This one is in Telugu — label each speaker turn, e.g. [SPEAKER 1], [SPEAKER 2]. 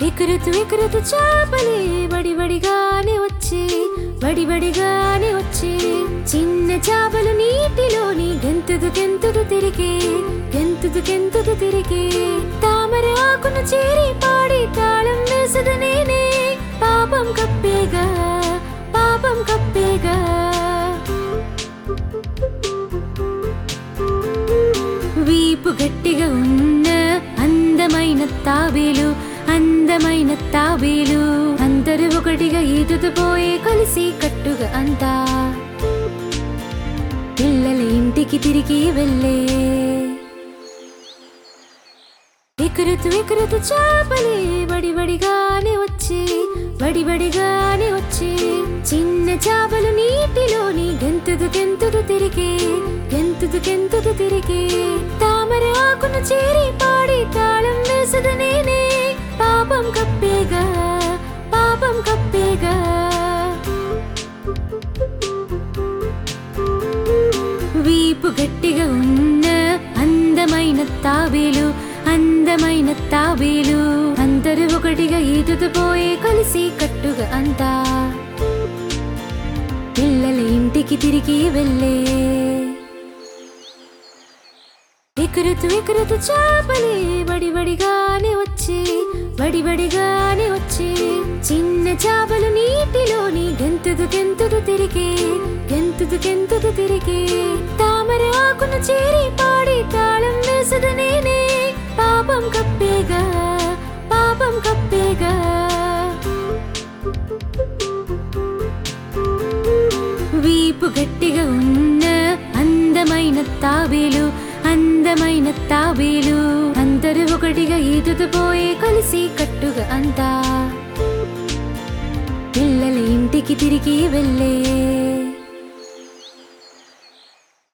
[SPEAKER 1] ఎగురుతూ ఎగురుతూ చాపలే వడివడిగానే వచ్చి వడివడిగానే వచ్చి చిన్న చాపలు నీటిలోని గెంతుదు గెంతుదు తిరిగే గెంతుదు గెంతుదు తిరిగే తామర ఆకును చేరి పాడి తాళం వేసదు నేనే పాపం కప్పేగా పాపం కప్పేగా వీపు గట్టిగా ఉన్న అందమైన తాబేలు అందమైన తాబేలు అందరూ ఒకటిగా ఈదుతూ పోయే కలిసి కట్టుగా అంతా పిల్లల ఇంటికి తిరిగి వెళ్ళే ఎగురుతూ ఎగురుతూ చాపలే వడివడిగానే వచ్చి వడివడిగానే వచ్చి చిన్న చాపలు నీటిలోని గెంతుదు గెంతుదు తిరిగే గెంతుదు గెంతుదు తిరిగే తామర ఆకును చేరి పాడి తాళం వేసదు నేనే పాపం కప్పేగా పాపం కప్పేగా వీపు గట్టిగా ఉన్న అందమైన తాబేలు అందమైన తాబేలు అందరూ ఒకటిగా ఈదుతూ పోయే కలిసి కట్టుగా అంతా పిల్లల ఇంటికి తిరిగి వెళ్ళే ఎగురుతూ ఎగురుతూ చాపలే వడివడిగానే వచ్చి వడివడిగానే వచ్చి చిన్న చాపలు నీటిలోని గెంతుదు గెంతుదు తిరిగే గెంతుదు గెంతుదు తిరిగే తామర ఆకును చేరి పాడి తాళం వేసదు నేనే పాపం కప్పేగా పాపం కప్పేగా వీపు గట్టిగా ఉన్న అందమైన తాబేలు అందమైన తాబేలు అందరూ ఒకటిగా ఈదుతూ పోయే కలిసి కట్టుగా అంతా పిల్లల ఇంటికి తిరిగి వెళ్ళే